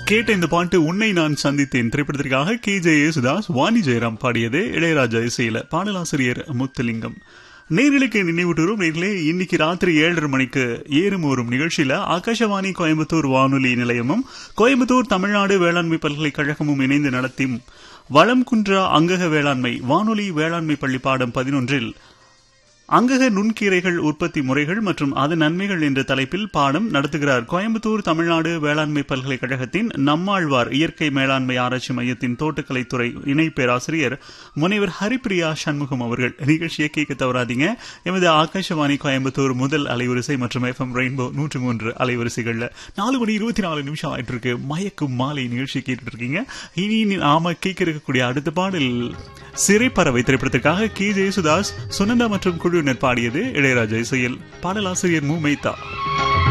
கேட்ட இந்த பாட்டு உன்னை நான் சந்தித்தேன் திரைப்படத்திற்காக கே ஜே யேசுதாஸ் வாணி ஜெயராம் பாடியது இளையராஜா இசையில பாடலாசிரியர் முத்துலிங்கம் நேர்களுக்கு நினைவூட்டுறோம் நேர்களே இன்னைக்கு ராத்திரி ஏழரை மணிக்கு ஏறும் ஊறும் நிகழ்ச்சியில ஆகாஷவாணி கோயம்புத்தூர் வானொலி நிலையமும் கோயம்புத்தூர் தமிழ்நாடு வேளாண்மை பல்கலைக்கழகமும் இணைந்து நடத்தும் வளம் குன்றா அங்கக வேளாண்மை வானொலி வேளாண்மை பள்ளி பாடம் பதினொன்றில் அங்கக நுண்கீரைகள் உற்பத்தி முறைகள் மற்றும் அதன் நன்மைகள் என்ற தலைப்பில் பாடம் நடத்துகிறார் கோயம்புத்தூர் தமிழ்நாடு வேளாண்மை பல்கலைக்கழகத்தின் நம்மாழ்வார் இயற்கை மேலாண்மை ஆராய்ச்சி மையத்தின் தோட்டக்கலைத்துறை இணை பேராசிரியர் முனைவர் ஹரிப்பிரியா சண்முகம் அவர்கள் நிகழ்ச்சியை கேட்க தவறாதீங்க எமது ஆகாஷவாணி கோயம்புத்தூர் முதல் அலைவரிசை மற்றும் எஃப்எம் ரெயின்போ நூற்றி மூன்று அலைவரிசைகள்ல நாலு மணி இருபத்தி நாலு நிமிஷம் ஆயிட்டு இருக்கு மயக்கும் மாலை நிகழ்ச்சி கேட்டுட்டு இருக்கீங்க இனி நாம கேட்க இருக்கக்கூடிய அடுத்த பாடல் சிறைப்பறவை திரைப்படத்திற்காக கே ஜெயசுதாஸ் சுனந்தா மற்றும் குழுவினர் பாடியது இளையராஜா இசையில் பாடலாசிரியர் மு மைத்தா